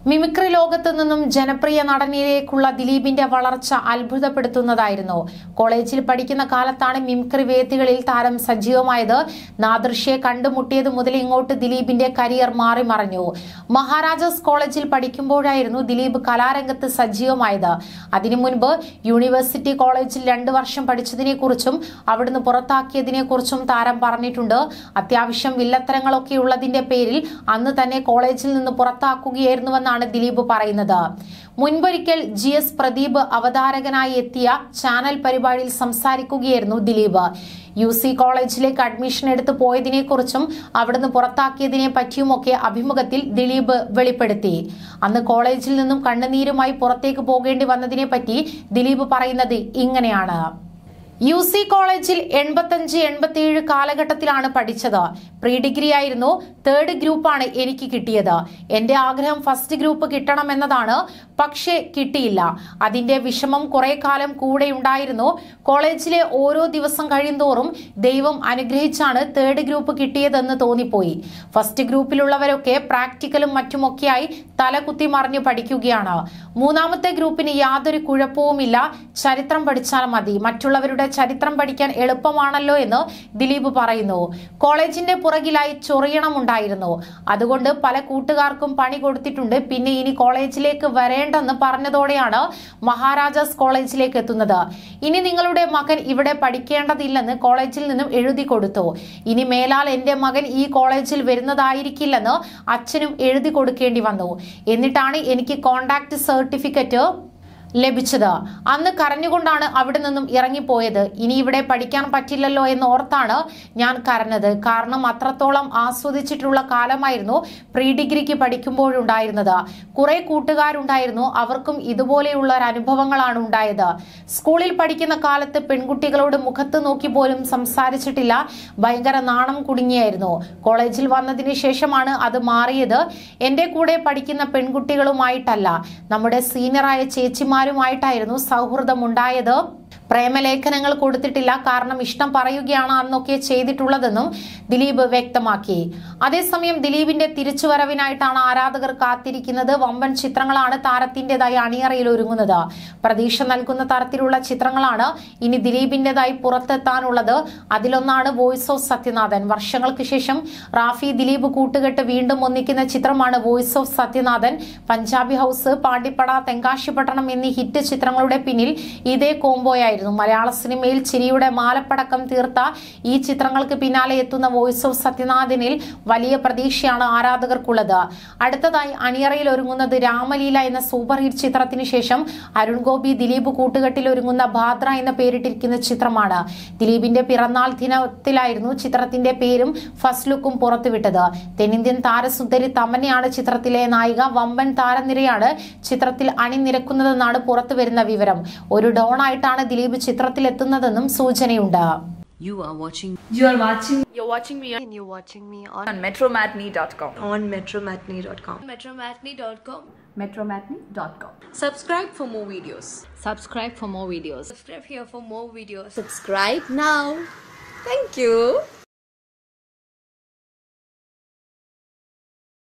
Mimicry ലോകത്ത് നിന്നും ജനപ്രിയ നടനിലേക്കുള്ള ദിലീപിന്റെ വളർച്ച അത്ഭുതപ്പെടുത്തുന്നതായിരുന്നു കോളേജിൽ പഠിക്കുന്ന കാലത്താണ് മിമിക്രി വേദികളിൽ താരം സജീവമായത് നാദൃശ്യെ കണ്ടുമുട്ടിയത് മുതൽ ഇങ്ങോട്ട് ദിലീപിന്റെ കരിയർ മാറി മറഞ്ഞു മഹാരാജാസ് കോളേജിൽ പഠിക്കുമ്പോഴായിരുന്നു ദിലീപ് കലാരംഗത്ത് സജീവമായത് അതിനു മുൻപ് യൂണിവേഴ്സിറ്റി കോളേജിൽ രണ്ടു വർഷം പഠിച്ചതിനെ കുറിച്ചും അവിടുന്ന് പുറത്താക്കിയതിനെ കുറിച്ചും താരം പറഞ്ഞിട്ടുണ്ട് അത്യാവശ്യം വില്ലത്തരങ്ങളൊക്കെ ഉള്ളതിന്റെ പേരിൽ അന്ന് തന്നെ കോളേജിൽ നിന്ന് പുറത്താക്കുകയായിരുന്നുവെന്നാണ് ദിലീപ് പറയുന്നത് മുൻപൊരിക്കൽ ജി എസ് പ്രദീപ് അവതാരകനായി എത്തിയ ചാനൽ പരിപാടിയിൽ സംസാരിക്കുകയായിരുന്നു ദിലീപ് യു സി കോളേജിലേക്ക് അഡ്മിഷൻ എടുത്ത് പോയതിനെ കുറിച്ചും അവിടുന്ന് പുറത്താക്കിയതിനെ പറ്റിയുമൊക്കെ അഭിമുഖത്തിൽ ദിലീപ് വെളിപ്പെടുത്തി അന്ന് കോളേജിൽ നിന്നും കണ്ണുനീരുമായി പുറത്തേക്ക് പോകേണ്ടി വന്നതിനെ പറ്റി ദിലീപ് പറയുന്നത് ഇങ്ങനെയാണ് യു സി കോളേജിൽ എൺപത്തഞ്ച് എൺപത്തിയേഴ് കാലഘട്ടത്തിലാണ് പഠിച്ചത് പ്രീ ഡിഗ്രി ആയിരുന്നു തേർഡ് ഗ്രൂപ്പാണ് എനിക്ക് കിട്ടിയത് എന്റെ ആഗ്രഹം ഫസ്റ്റ് ഗ്രൂപ്പ് കിട്ടണമെന്നതാണ് പക്ഷേ കിട്ടിയില്ല അതിന്റെ വിഷമം കുറെ കാലം കൂടെ ഉണ്ടായിരുന്നു കോളേജിലെ ഓരോ ദിവസം കഴിയുന്തോറും ദൈവം അനുഗ്രഹിച്ചാണ് തേർഡ് ഗ്രൂപ്പ് കിട്ടിയതെന്ന് തോന്നിപ്പോയി ഫസ്റ്റ് ഗ്രൂപ്പിലുള്ളവരൊക്കെ പ്രാക്ടിക്കലും മറ്റുമൊക്കെയായി തലകുത്തി മറിഞ്ഞു പഠിക്കുകയാണ് മൂന്നാമത്തെ ഗ്രൂപ്പിന് യാതൊരു കുഴപ്പവുമില്ല ചരിത്രം പഠിച്ചാൽ മതി മറ്റുള്ളവരുടെ ചരിത്രം പഠിക്കാൻ എളുപ്പമാണല്ലോ എന്ന് ദിലീപ് പറയുന്നു കോളേജിന്റെ പുറകിലായി ചൊറിയണമുണ്ടായിരുന്നു അതുകൊണ്ട് പല കൂട്ടുകാർക്കും പണി കൊടുത്തിട്ടുണ്ട് പിന്നെ ഇനി കോളേജിലേക്ക് വരേണ്ടെന്ന് പറഞ്ഞതോടെയാണ് മഹാരാജാസ് കോളേജിലേക്ക് എത്തുന്നത് ഇനി നിങ്ങളുടെ മകൻ ഇവിടെ പഠിക്കേണ്ടതില്ലെന്ന് കോളേജിൽ നിന്നും എഴുതി കൊടുത്തു ഇനി മേലാൽ എന്റെ മകൻ ഈ കോളേജിൽ വരുന്നതായിരിക്കില്ലെന്ന് അച്ഛനും എഴുതി കൊടുക്കേണ്ടി വന്നു എന്നിട്ടാണ് എനിക്ക് കോണ്ടാക്ട് സർട്ടിഫിക്കറ്റ് ലഭിച്ചത് അന്ന് കരഞ്ഞുകൊണ്ടാണ് അവിടെ നിന്നും ഇറങ്ങിപ്പോയത് ഇനി ഇവിടെ പഠിക്കാൻ പറ്റില്ലല്ലോ എന്ന് ഓർത്താണ് ഞാൻ കരഞ്ഞത് കാരണം അത്രത്തോളം ആസ്വദിച്ചിട്ടുള്ള കാലമായിരുന്നു പ്രീ ഡിഗ്രിക്ക് പഠിക്കുമ്പോഴുണ്ടായിരുന്നത് കുറെ കൂട്ടുകാരുണ്ടായിരുന്നു അവർക്കും ഇതുപോലെയുള്ള ഒരു അനുഭവങ്ങളാണ് ഉണ്ടായത് സ്കൂളിൽ പഠിക്കുന്ന കാലത്ത് പെൺകുട്ടികളോട് മുഖത്ത് നോക്കി പോലും സംസാരിച്ചിട്ടില്ല ഭയങ്കര നാണം കുടുങ്ങിയായിരുന്നു കോളേജിൽ വന്നതിന് ശേഷമാണ് അത് മാറിയത് എന്റെ കൂടെ പഠിക്കുന്ന പെൺകുട്ടികളുമായിട്ടല്ല നമ്മുടെ സീനിയറായ ചേച്ചിമാരുമായിട്ടായിരുന്നു സൗഹൃദം ഉണ്ടായത് പ്രേമലേഖനങ്ങൾ കൊടുത്തിട്ടില്ല കാരണം ഇഷ്ടം പറയുകയാണ് അന്നൊക്കെ ചെയ്തിട്ടുള്ളതെന്നും ദിലീപ് വ്യക്തമാക്കി അതേസമയം ദിലീപിന്റെ തിരിച്ചുവരവിനായിട്ടാണ് ആരാധകർ കാത്തിരിക്കുന്നത് വമ്പൻ ചിത്രങ്ങളാണ് താരത്തിന്റേതായി അണിയറയിൽ ഒരുങ്ങുന്നത് പ്രതീക്ഷ നൽകുന്ന തരത്തിലുള്ള ചിത്രങ്ങളാണ് ഇനി ദിലീപിന്റേതായി പുറത്തെത്താനുള്ളത് അതിലൊന്നാണ് വോയിസ് ഓഫ് സത്യനാഥൻ വർഷങ്ങൾക്ക് ശേഷം റാഫി ദിലീപ് കൂട്ടുകെട്ട് വീണ്ടും ഒന്നിക്കുന്ന ചിത്രമാണ് voice of Sathyanathan Punjabi house Pandippada Thenkasipattanam എന്നീ ഹിറ്റ് ചിത്രങ്ങളുടെ പിന്നിൽ ഇതേ കോംബോയായിരുന്നു മലയാള സിനിമയിൽ ചിരിയുടെ മാലപ്പടക്കം തീർത്ത ഈ ചിത്രങ്ങൾക്ക് പിന്നാലെ എത്തുന്ന വോയിസ് ഓഫ് സത്യനാഥനിൽ വലിയ പ്രതീക്ഷയാണ് ആരാധകർക്കുള്ളത് അടുത്തതായി അണിയറയിൽ ഒരുങ്ങുന്നത് രാമലീല എന്ന സൂപ്പർ ഹിറ്റ് ചിത്രത്തിന് ശേഷം അരുൺ ഗോപി ദിലീപ് കൂട്ടുകെട്ടിൽ ഒരുങ്ങുന്ന ഭാദ്ര എന്ന പേരിട്ടിരിക്കുന്ന ചിത്രമാണ് ദിലീപിന്റെ പിറന്നാൾ ദിനത്തിലായിരുന്നു ചിത്രത്തിന്റെ പേരും ഫസ്റ്റ് ലുക്കും പുറത്തുവിട്ടത് തെന്നിന്ത്യൻ താരസുന്ദരി തമന്നയാണ് ചിത്രത്തിലെ നായിക വമ്പൻ താരനിരയാണ് ചിത്രത്തിൽ അണിനിരക്കുന്നതെന്നാണ് പുറത്തുവരുന്ന വിവരം ഒരു ഡോൺ ആയിട്ടാണ് ദിലീപ് ചിത്രത്തിലെത്തുന്നതെന്നും സൂചനയുണ്ട് You are watching You are watching You're watching me on, and you're watching me on, on metromatney.com. on metromatney.com. metromatney.com. Metromatney.com. Subscribe for more videos. subscribe for more videos Subscribe here for more videos. Subscribe now. Thank you.